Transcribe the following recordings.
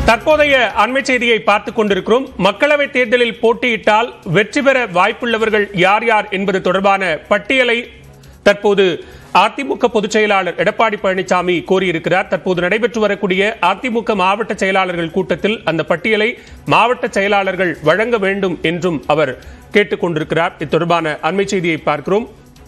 தற்போதைய அண்மை செய்தியை பார்த்துக் கொண்டிருக்கிறோம் மக்களவை தேர்தலில் போட்டியிட்டால் வெற்றி பெற வாய்ப்புள்ளவர்கள் யார் யார் என்பது தொடர்பான பட்டியலை தற்போது அதிமுக பொதுச் செயலாளர் எடப்பாடி பழனிசாமி கோரியிருக்கிறார் தற்போது நடைபெற்று வரக்கூடிய அதிமுக மாவட்ட செயலாளர்கள் கூட்டத்தில் அந்த பட்டியலை மாவட்ட செயலாளர்கள் வழங்க வேண்டும் என்றும் அவர் கேட்டுக் கொண்டிருக்கிறார் இது தொடர்பான அண்மை செய்தியை பார்க்கிறோம்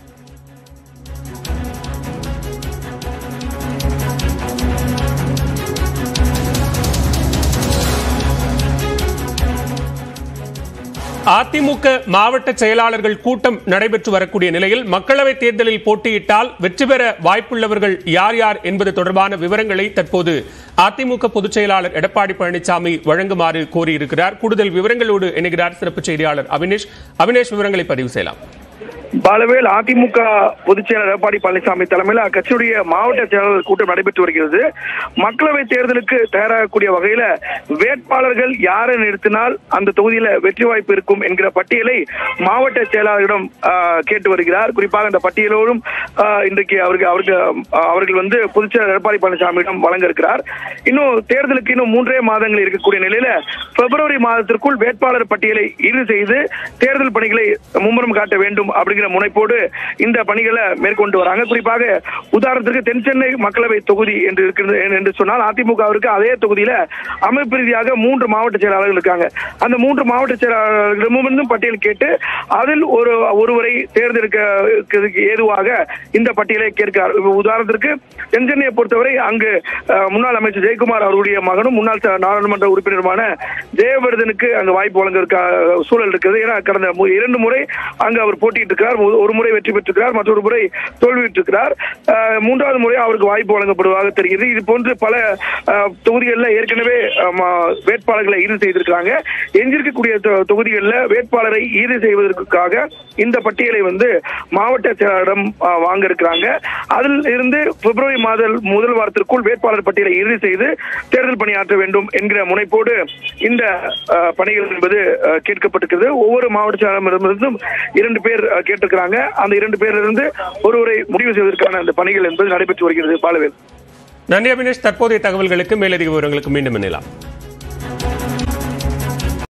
அதிமுக மாவட்ட செயலாளர்கள் கூட்டம் நடைபெற்று வரக்கூடிய நிலையில் மக்களவை தேர்தலில் போட்டியிட்டால் வெற்றி பெற வாய்ப்புள்ளவர்கள் யார் யார் என்பது தொடர்பான விவரங்களை தற்போது அதிமுக பொதுச் செயலாளர் எடப்பாடி பழனிசாமி வழங்குமாறு கோரியிருக்கிறார் கூடுதல் விவரங்களோடு இணைகிறார் சிறப்பு செய்தியாளர் அவினேஷ் அவினேஷ் விவரங்களை பதிவு செய்யலாம் பாலவேல் அதிமுக பொதுச் செயலர் எடப்பாடி பழனிசாமி தலைமையில் அக்கட்சியுடைய மாவட்ட செயலாளர் கூட்டம் நடைபெற்று வருகிறது மக்களவை தேர்தலுக்கு தயாராகக்கூடிய வகையில வேட்பாளர்கள் யாரை நிறுத்தினால் அந்த தொகுதியில வெற்றி வாய்ப்பு இருக்கும் என்கிற பட்டியலை மாவட்ட செயலாளரிடம் ஆஹ், கேட்டு வருகிறார் குறிப்பாக இந்த பட்டியலோடும் ஆஹ், இன்றைக்கு அவருக்கு அவருக்கு ஆஹ், அவர்கள் வந்து பொதுச் செயலர் எடப்பாடி பழனிசாமியிடம் வழங்க இருக்கிறார் இன்னும் தேர்தலுக்கு இன்னும் மூன்றே மாதங்கள் இருக்கக்கூடிய நிலையில பிப்ரவரி மாதத்திற்குள் வேட்பாளர் பட்டியலை இறுதி செய்து தேர்தல் பணிகளை மும்முரம் காட்ட வேண்டும் அப்படிங்கிற முனைப்போடு இந்த பணிகளை மேற்கொண்டு வராங்க குறிப்பாக உதாரணத்திற்கு தென் சென்னை மக்களவை தொகுதி என்று இருக்கிறது என்று சொன்னால் அதிமுகவிற்கு அதே தொகுதியில அமைப்பு ரீதியாக மூன்று மாவட்ட செயலாளர்கள் இருக்காங்க அந்த மூன்று மாவட்ட செயலாளர்களிடமிருந்தும் பட்டியல் கேட்டு அதில் ஒரு ஒருவரை தேர்ந்தெடுக்க ஏதுவாக இந்த பட்டியலை கேட்கிறார் இப்ப உதாரணத்திற்கு தென் சென்னையை பொறுத்தவரை அங்கு அஹ், முன்னாள் அமைச்சர் ஜெயக்குமார் அவருடைய மகனும் முன்னாள் ச- நாடாளுமன்ற உறுப்பினருமான ஜெயவர்தனுக்கு அங்கு வாய்ப்பு வழங்க சூழல் இருக்கிறது ஏன்னா கடந்த மு- இரண்டு முறை அங்கு அவர் போட்டியிட்டு இருக்கிறார் ஒரு- ஒரு முறை வெற்றி பெற்றிருக்கிறார் மற்றொரு முறை தோல்வியுற்றிருக்கிறார் அஹ், மூன்றாவது முறை அவருக்கு வாய்ப்பு வழங்கப்படுவதாக தெரிகிறது இது போன்று பல அஹ், தொகுதிகளில் ஏற்கனவே அஹ், ம- வேட்பாளர்களை ஈடு செய்திருக்கிறாங்க எஞ்சிருக்கக்கூடிய தொ- தொகுதிகளில் வேட்பாளரை ஈடு செய்வதற்காக இந்த பட்டியலை வந்து மாவட்ட செயலாளரிடம் அஹ், வாங்க இருக்கிறாங்க அதில் இருந்து பிப்ரவரி மாத முதல் வாரத்திற்குள் வேட்பாளர் பட்டியலை இறுதி செய்து தேர்தல் பணியாற்ற வேண்டும் என்கிற முனைப்போடு இந்த அஹ், பணிகள் என்பது அஹ், கேட்கப்பட்டிருக்கிறது ஒவ்வொரு மாவட்ட செயலாளரிடமிருந்தும் இரண்டு பேர் அஹ், கேட்டிருக்கிறாங்க அந்த இரண்டு பேரிலிருந்து ஒருவரை முடிவு செய்வதற்கான அந்த பணிகள் என்பது நடைபெற்று வருகிறது பாலவேல் நன்றி அவினேஷ் தற்போதைய தகவல்களுக்கு மேலதிக விவரங்களுக்கு மீண்டும் இணையலாம்